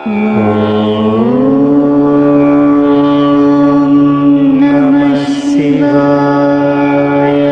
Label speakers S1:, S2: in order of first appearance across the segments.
S1: నమః శివాయ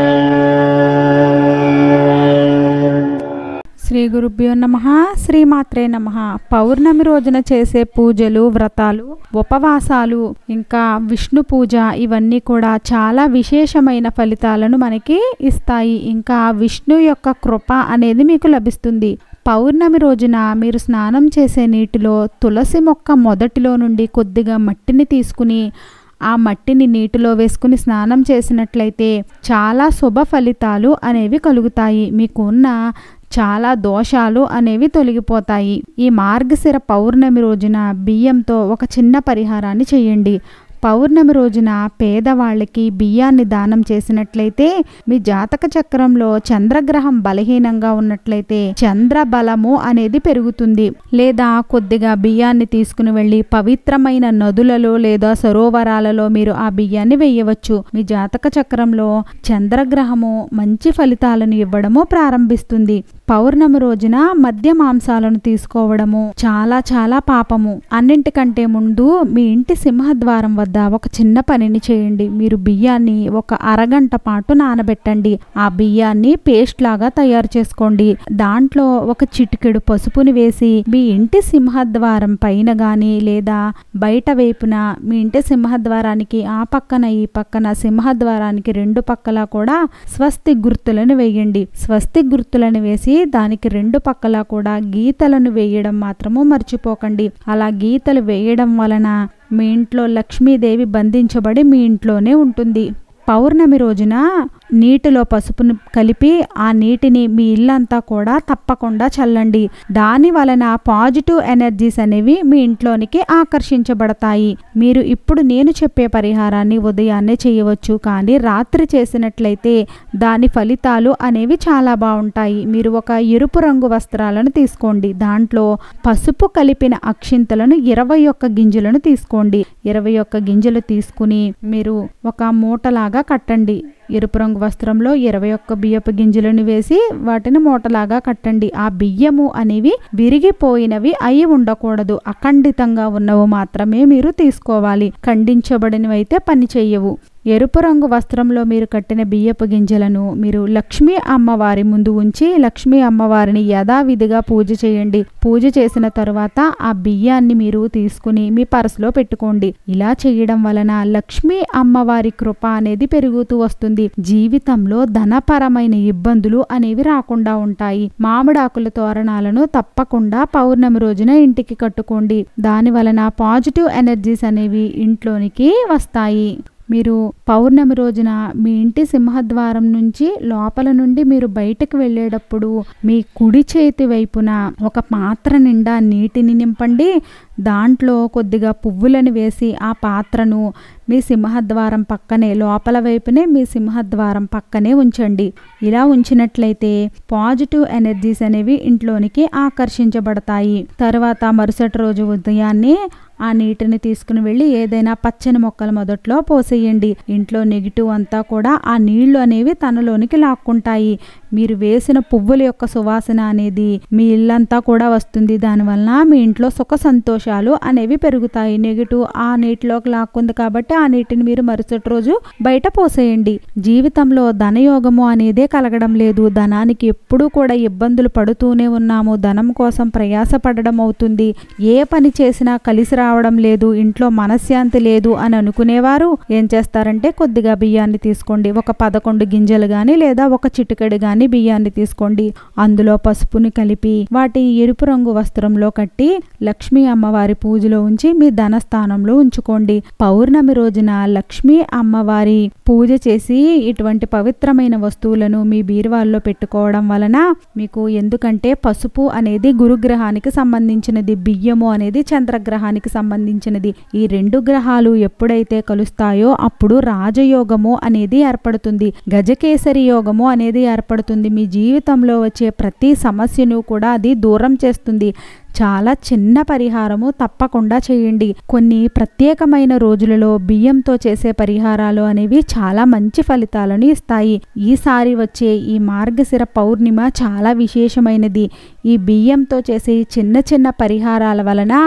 S2: శ్రీ గురుభ్యో నమ శ్రీమాత్రే నమ పౌర్ణమి రోజున చేసే పూజలు వ్రతాలు ఉపవాసాలు ఇంకా విష్ణు పూజ ఇవన్నీ కూడా చాలా విశేషమైన ఫలితాలను మనకి ఇస్తాయి ఇంకా విష్ణు యొక్క కృప అనేది మీకు లభిస్తుంది పౌర్ణమి రోజున మీరు స్నానం చేసే నీటిలో తులసి మొక్క మొదటిలో నుండి కొద్దిగా మట్టిని తీసుకుని ఆ మట్టిని నీటిలో వేసుకుని స్నానం చేసినట్లయితే చాలా శుభ ఫలితాలు అనేవి కలుగుతాయి మీకు ఉన్న చాలా దోషాలు అనేవి తొలగిపోతాయి ఈ మార్గశిర పౌర్ణమి రోజున బియ్యంతో ఒక చిన్న పరిహారాన్ని చేయండి పౌర్ణమి రోజున పేదవాళ్ళకి బియ్యాన్ని దానం చేసినట్లయితే మీ జాతక చక్రంలో చంద్రగ్రహం బలహీనంగా ఉన్నట్లయితే చంద్ర బలము అనేది పెరుగుతుంది లేదా కొద్దిగా బియ్యాన్ని తీసుకుని వెళ్ళి పవిత్రమైన నదులలో లేదా సరోవరాలలో మీరు ఆ బియ్యాన్ని వేయవచ్చు మీ జాతక చక్రంలో చంద్రగ్రహము మంచి ఫలితాలను ఇవ్వడము ప్రారంభిస్తుంది పౌర్ణమి రోజున మద్య మాంసాలను తీసుకోవడము చాలా చాలా పాపము అన్నింటికంటే ముందు మీ ఇంటి సింహద్వారం వద్ద ఒక చిన్న పనిని చేయండి మీరు బియ్యాన్ని ఒక అరగంట పాటు నానబెట్టండి ఆ బియ్యాన్ని పేస్ట్ లాగా తయారు చేసుకోండి దాంట్లో ఒక చిటికెడు పసుపుని వేసి మీ ఇంటి సింహద్వారం పైన గాని లేదా బయట వైపున మీ ఇంటి సింహద్వారానికి ఆ పక్కన ఈ పక్కన సింహద్వారానికి రెండు పక్కల కూడా స్వస్తి గుర్తులను వేయండి స్వస్తి గుర్తులను వేసి దానికి రెండు పక్కల కూడా గీతలను వేయడం మాత్రము మర్చిపోకండి అలా గీతలు వేయడం వలన మీ ఇంట్లో లక్ష్మీదేవి బంధించబడి మీ ఇంట్లోనే ఉంటుంది పౌర్ణమి రోజున నీటిలో పసుపును కలిపి ఆ నీటిని మీ ఇల్లంతా కూడా తప్పకుండా చల్లండి దాని వలన పాజిటివ్ ఎనర్జీస్ అనేవి మీ ఇంట్లోనికి ఆకర్షించబడతాయి మీరు ఇప్పుడు నేను చెప్పే పరిహారాన్ని ఉదయాన్నే చేయవచ్చు కానీ రాత్రి చేసినట్లయితే దాని ఫలితాలు అనేవి చాలా బాగుంటాయి మీరు ఒక ఎరుపు రంగు వస్త్రాలను తీసుకోండి దాంట్లో పసుపు కలిపిన అక్షింతలను ఇరవై ఒక్క గింజలను తీసుకోండి ఇరవై ఒక్క గింజలు తీసుకుని మీరు ఒక మూటలాగా కట్టండి ఎరుపు రంగు వస్త్రంలో ఇరవై ఒక్క బియ్యపు గింజలను వేసి వాటిని మూటలాగా కట్టండి ఆ బియ్యము అనేవి విరిగిపోయినవి అయి ఉండకూడదు అఖండితంగా ఉన్నవి మాత్రమే మీరు తీసుకోవాలి ఖండించబడినవి అయితే పని చెయ్యవు ఎరుపు రంగు వస్త్రంలో మీరు కట్టిన బియ్యపు గింజలను మీరు లక్ష్మీ అమ్మవారి ముందు ఉంచి లక్ష్మీ అమ్మవారిని యథావిధిగా పూజ చేయండి పూజ చేసిన తరువాత ఆ బియ్యాన్ని మీరు తీసుకుని మీ పర్సులో పెట్టుకోండి ఇలా చేయడం వలన లక్ష్మీ అమ్మవారి కృప అనేది పెరుగుతూ వస్తుంది జీవితంలో ధనపరమైన ఇబ్బందులు అనేవి రాకుండా ఉంటాయి మామిడాకుల తోరణాలను తప్పకుండా పౌర్ణమి రోజున ఇంటికి కట్టుకోండి దాని వలన పాజిటివ్ ఎనర్జీస్ అనేవి ఇంట్లోనికి వస్తాయి మీరు పౌర్ణమి రోజున మీ ఇంటి సింహద్వారం నుంచి లోపల నుండి మీరు బయటకు వెళ్ళేటప్పుడు మీ కుడి చేతి వైపున ఒక పాత్ర నిండా నీటిని నింపండి దాంట్లో కొద్దిగా పువ్వులను వేసి ఆ పాత్రను మీ సింహద్వారం పక్కనే లోపల వైపునే మీ సింహద్వారం పక్కనే ఉంచండి ఇలా ఉంచినట్లయితే పాజిటివ్ ఎనర్జీస్ అనేవి ఇంట్లోనికి ఆకర్షించబడతాయి తర్వాత మరుసటి రోజు ఉదయాన్నే ఆ నీటిని తీసుకుని వెళ్ళి ఏదైనా పచ్చని మొక్కల మొదట్లో పోసేయండి ఇంట్లో నెగిటివ్ అంతా కూడా ఆ నీళ్లు అనేవి తనలోనికి లాక్కుంటాయి మీరు వేసిన పువ్వుల యొక్క సువాసన అనేది మీ ఇల్లంతా కూడా వస్తుంది దానివలన మీ ఇంట్లో సుఖ సంతోషాలు అనేవి పెరుగుతాయి నెగిటివ్ ఆ నీటిలోకి లాక్కుంది కాబట్టి ఆ నీటిని మీరు మరుసటి రోజు బయట పోసేయండి జీవితంలో ధనయోగము అనేదే కలగడం లేదు ధనానికి ఎప్పుడూ కూడా ఇబ్బందులు పడుతూనే ఉన్నాము ధనం కోసం ప్రయాసపడడం అవుతుంది ఏ పని చేసినా కలిసి రావడం లేదు ఇంట్లో మనశ్శాంతి లేదు అని అనుకునేవారు ఏం చేస్తారంటే కొద్దిగా బియ్యాన్ని తీసుకోండి ఒక పదకొండు గింజలు కానీ లేదా ఒక చిటికెడు కానీ బియ్యాన్ని తీసుకోండి అందులో పసుపుని కలిపి వాటి ఎరుపు రంగు వస్త్రంలో కట్టి లక్ష్మీ అమ్మవారి పూజలో ఉంచి మీ ధనస్థానంలో ఉంచుకోండి పౌర్ణమి రోజున లక్ష్మీ అమ్మవారి పూజ చేసి ఇటువంటి పవిత్రమైన వస్తువులను మీ బీరువాల్లో పెట్టుకోవడం వలన మీకు ఎందుకంటే పసుపు అనేది గురుగ్రహానికి సంబంధించినది బియ్యము అనేది చంద్రగ్రహానికి సంబంధించినది ఈ రెండు గ్రహాలు ఎప్పుడైతే కలుస్తాయో అప్పుడు రాజయోగము అనేది ఏర్పడుతుంది గజకేసరి యోగము అనేది ఏర్పడుతుంది మీ జీవితంలో వచ్చే ప్రతి సమస్యను కూడా అది దూరం చేస్తుంది చాలా చిన్న పరిహారము తప్పకుండా చేయండి కొన్ని ప్రత్యేకమైన రోజులలో బియ్యంతో చేసే పరిహారాలు అనేవి చాలా మంచి ఫలితాలను ఇస్తాయి ఈసారి వచ్చే ఈ మార్గశిర పౌర్ణిమ చాలా విశేషమైనది ఈ బియ్యంతో చేసే చిన్న చిన్న పరిహారాల వలన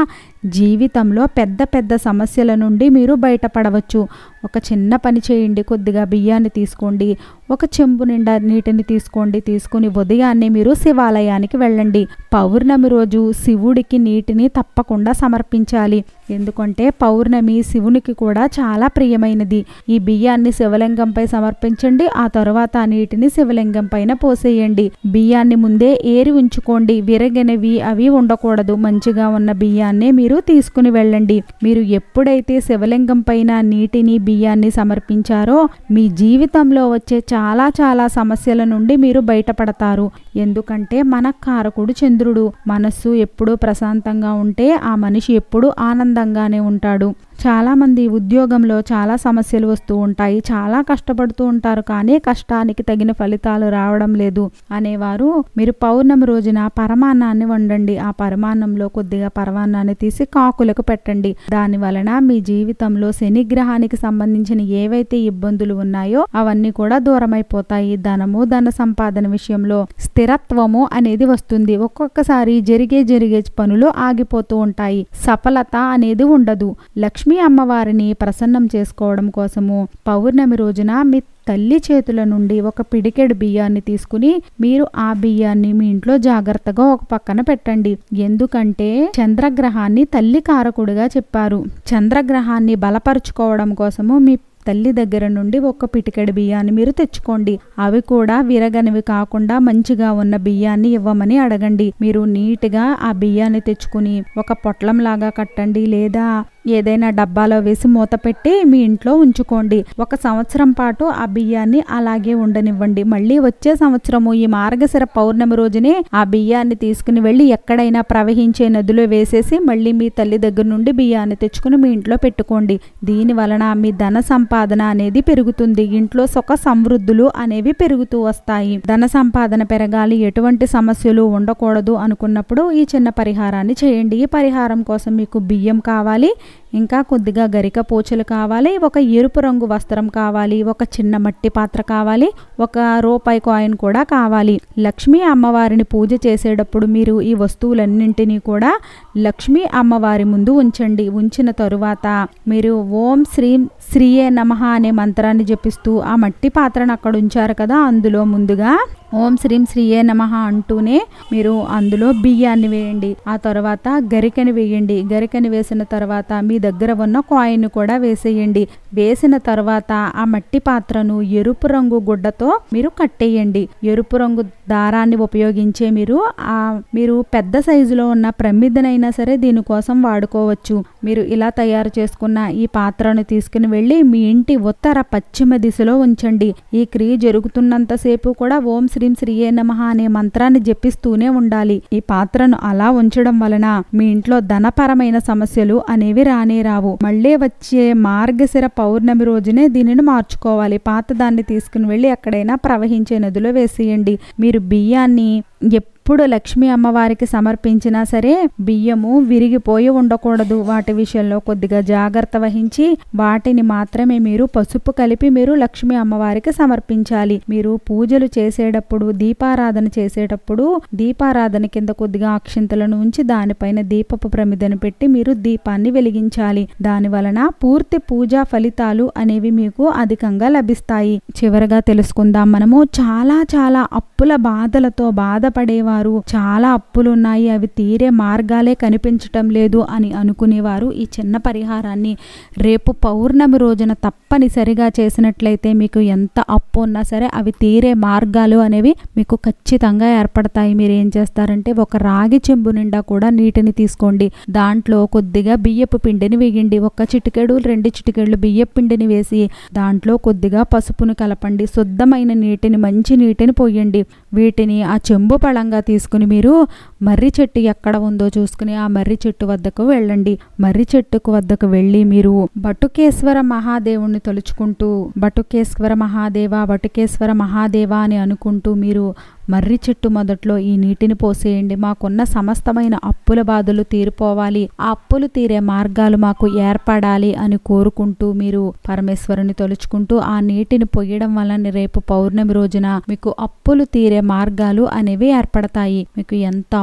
S2: జీవితంలో పెద్ద పెద్ద సమస్యల నుండి మీరు బయటపడవచ్చు ఒక చిన్న పని చేయండి కొద్దిగా బియ్యాన్ని తీసుకోండి ఒక చెంబు నిండా నీటిని తీసుకోండి తీసుకుని ఉదయాన్నే మీరు శివాలయానికి వెళ్ళండి పౌర్ణమి రోజు శివుడికి నీటిని తప్పకుండా సమర్పించాలి ఎందుకంటే పౌర్ణమి శివునికి కూడా చాలా ప్రియమైనది ఈ బియ్యాన్ని శివలింగంపై సమర్పించండి ఆ తరువాత ఆ నీటిని శివలింగం పైన పోసేయండి బియ్యాన్ని ముందే ఏరి ఉంచుకోండి విరగనివి అవి ఉండకూడదు మంచిగా ఉన్న బియ్యాన్నే మీరు తీసుకుని వెళ్ళండి మీరు ఎప్పుడైతే శివలింగం పైన నీటిని బియ్యాన్ని సమర్పించారో మీ జీవితంలో వచ్చే చాలా చాలా సమస్యల నుండి మీరు బయటపడతారు ఎందుకంటే మన కారకుడు చంద్రుడు మనస్సు ఎప్పుడూ ప్రశాంతంగా ఉంటే ఆ మనిషి ఎప్పుడూ ఆనందంగానే ఉంటాడు చాలామంది ఉద్యోగంలో చాలా సమస్యలు వస్తూ ఉంటాయి చాలా కష్టపడుతూ ఉంటారు కానీ కష్టానికి తగిన ఫలితాలు రావడం లేదు అనేవారు మీరు పౌర్ణమి రోజున పరమాన్నాన్ని వండండి ఆ పరమాన్నంలో కొద్దిగా పరమాన్నాన్ని తీసి కాకులకు పెట్టండి దాని వలన మీ జీవితంలో శనిగ్రహానికి సంబంధించిన ఏవైతే ఇబ్బందులు ఉన్నాయో అవన్నీ కూడా దూరమైపోతాయి ధనము ధన సంపాదన విషయంలో స్థిరత్వము అనేది వస్తుంది ఒక్కొక్కసారి జరిగే జరిగే పనులు ఆగిపోతూ ఉంటాయి సఫలత అనేది ఉండదు లక్ష్మీ అమ్మవారిని ప్రసన్నం చేసుకోవడం కోసము పౌర్ణమి రోజున మీ తల్లి చేతుల నుండి ఒక పిడికెడు బియ్యాన్ని తీసుకుని మీరు ఆ బియ్యాన్ని మీ ఇంట్లో జాగ్రత్తగా ఒక పక్కన పెట్టండి ఎందుకంటే చంద్రగ్రహాన్ని తల్లి కారకుడిగా చెప్పారు చంద్రగ్రహాన్ని బలపరుచుకోవడం కోసము మీ తల్లి దగ్గర నుండి ఒక పిటికెడు బియ్యాన్ని మీరు తెచ్చుకోండి అవి కూడా విరగనివి కాకుండా మంచిగా ఉన్న బియ్యాన్ని ఇవ్వమని అడగండి మీరు నీట్గా ఆ బియ్యాన్ని తెచ్చుకుని ఒక పొట్లం లాగా కట్టండి లేదా ఏదైనా డబ్బాలో వేసి మూత పెట్టి మీ ఇంట్లో ఉంచుకోండి ఒక సంవత్సరం పాటు ఆ బియ్యాన్ని అలాగే ఉండనివ్వండి మళ్ళీ వచ్చే సంవత్సరము ఈ మార్గశిర పౌర్ణమి రోజునే ఆ బియ్యాన్ని తీసుకుని వెళ్ళి ఎక్కడైనా ప్రవహించే నదిలో వేసేసి మళ్ళీ మీ తల్లి దగ్గర నుండి బియ్యాన్ని తెచ్చుకుని మీ ఇంట్లో పెట్టుకోండి దీని వలన మీ ధన సంపాదన అనేది పెరుగుతుంది ఇంట్లో సుఖ సమృద్ధులు అనేవి పెరుగుతూ వస్తాయి ధన సంపాదన పెరగాలి ఎటువంటి సమస్యలు ఉండకూడదు అనుకున్నప్పుడు ఈ చిన్న పరిహారాన్ని చేయండి ఈ పరిహారం కోసం మీకు బియ్యం కావాలి ఇంకా కొద్దిగా గరిక పూచలు కావాలి ఒక ఎరుపు రంగు వస్త్రం కావాలి ఒక చిన్న మట్టి పాత్ర కావాలి ఒక రూపాయి కాయిన్ కూడా కావాలి లక్ష్మీ అమ్మవారిని పూజ చేసేటప్పుడు మీరు ఈ వస్తువులన్నింటినీ కూడా లక్ష్మీ అమ్మవారి ముందు ఉంచండి ఉంచిన తరువాత మీరు ఓం శ్రీం శ్రీయే నమః అనే మంత్రాన్ని జపిస్తూ ఆ మట్టి పాత్రను అక్కడ ఉంచారు కదా అందులో ముందుగా ఓం శ్రీం శ్రీయే నమః అంటూనే మీరు అందులో బియ్యాన్ని వేయండి ఆ తర్వాత గరికని వేయండి గరికని వేసిన తర్వాత మీ దగ్గర ఉన్న కాయిన్ కూడా వేసేయండి వేసిన తర్వాత ఆ మట్టి పాత్రను ఎరుపు రంగు గుడ్డతో మీరు కట్టేయండి ఎరుపు రంగు దారాన్ని ఉపయోగించే మీరు ఆ మీరు పెద్ద సైజులో ఉన్న ప్రమిదనైనా సరే దీనికోసం వాడుకోవచ్చు మీరు ఇలా తయారు చేసుకున్న ఈ పాత్రను తీసుకుని వెళ్ళి మీ ఇంటి ఉత్తర పశ్చిమ దిశలో ఉంచండి ఈ క్రియ జరుగుతున్నంతసేపు కూడా ఓం శ్రీం శ్రీయే నమః అనే మంత్రాన్ని జపిస్తూనే ఉండాలి ఈ పాత్రను అలా ఉంచడం వలన మీ ఇంట్లో ధనపరమైన సమస్యలు అనేవి రానే రావు మళ్ళీ వచ్చే మార్గశిర పౌర్ణమి రోజునే దీనిని మార్చుకోవాలి పాత దాన్ని తీసుకుని వెళ్ళి ఎక్కడైనా ప్రవహించే నదిలో వేసేయండి మీరు బియ్యాన్ని ఎప్పుడు లక్ష్మీ అమ్మవారికి సమర్పించినా సరే బియ్యము విరిగిపోయి ఉండకూడదు వాటి విషయంలో కొద్దిగా జాగ్రత్త వహించి వాటిని మాత్రమే మీరు పసుపు కలిపి మీరు లక్ష్మీ అమ్మవారికి సమర్పించాలి మీరు పూజలు చేసేటప్పుడు దీపారాధన చేసేటప్పుడు దీపారాధన కింద కొద్దిగా అక్షింతలను ఉంచి దానిపైన దీపపు ప్రమిదను పెట్టి మీరు దీపాన్ని వెలిగించాలి దాని వలన పూర్తి పూజా ఫలితాలు అనేవి మీకు అధికంగా లభిస్తాయి చివరగా తెలుసుకుందాం మనము చాలా చాలా అప్పుల బాధలతో బాధపడేవారు చాలా అప్పులు ఉన్నాయి అవి తీరే మార్గాలే కనిపించటం లేదు అని అనుకునేవారు ఈ చిన్న పరిహారాన్ని రేపు పౌర్ణమి రోజున తప్పనిసరిగా చేసినట్లయితే మీకు ఎంత అప్పు ఉన్నా సరే అవి తీరే మార్గాలు అనేవి మీకు ఖచ్చితంగా ఏర్పడతాయి మీరు ఏం చేస్తారంటే ఒక రాగి చెంబు నిండా కూడా నీటిని తీసుకోండి దాంట్లో కొద్దిగా బియ్యపు పిండిని వేయండి ఒక చిటికెడు రెండు చిటికెళ్ళు బియ్యపు పిండిని వేసి దాంట్లో కొద్దిగా పసుపును కలపండి శుద్ధమైన నీటిని మంచి నీటిని పోయండి వీటిని ఆ చెంబు పళంగా తీసుకుని మీరు మర్రి చెట్టు ఎక్కడ ఉందో చూసుకుని ఆ మర్రి చెట్టు వద్దకు వెళ్ళండి మర్రి చెట్టుకు వద్దకు వెళ్ళి మీరు బటుకేశ్వర మహాదేవుణ్ణి తలుచుకుంటూ బటుకేశ్వర మహాదేవ బటుకేశ్వర మహాదేవ అని అనుకుంటూ మీరు మర్రి చెట్టు మొదట్లో ఈ నీటిని పోసేయండి మాకున్న సమస్తమైన అప్పుల బాధలు తీరిపోవాలి ఆ అప్పులు తీరే మార్గాలు మాకు ఏర్పడాలి అని కోరుకుంటూ మీరు పరమేశ్వరుని తలుచుకుంటూ ఆ నీటిని పొయ్యడం వలన రేపు పౌర్ణమి రోజున మీకు అప్పులు తీరే మార్గాలు అనేవి ఏర్పడతాయి మీకు ఎంత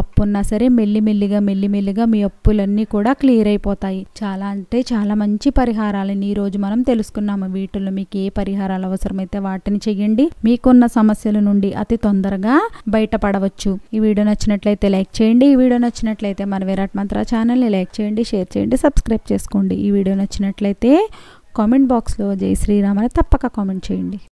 S2: అప్పు ఉన్నా సరే మెల్లిమెల్లిగా మెల్లిమెల్లిగా మీ అప్పులన్నీ కూడా క్లియర్ అయిపోతాయి చాలా అంటే చాలా మంచి పరిహారాలని ఈ రోజు మనం తెలుసుకున్నాము వీటిల్లో మీకు ఏ పరిహారాలు అవసరమైతే వాటిని చెయ్యండి మీకున్న సమస్యల నుండి అతి తొందరగా బయటపడవచ్చు ఈ వీడియో నచ్చినట్లయితే లైక్ చేయండి ఈ వీడియో నచ్చినట్లయితే మన విరాట్ మంత్ర ఛానల్ని లైక్ చేయండి షేర్ చేయండి సబ్స్క్రైబ్ చేసుకోండి ఈ వీడియో నచ్చినట్లయితే కామెంట్ బాక్స్లో జై శ్రీరామ్ అని తప్పక కామెంట్ చేయండి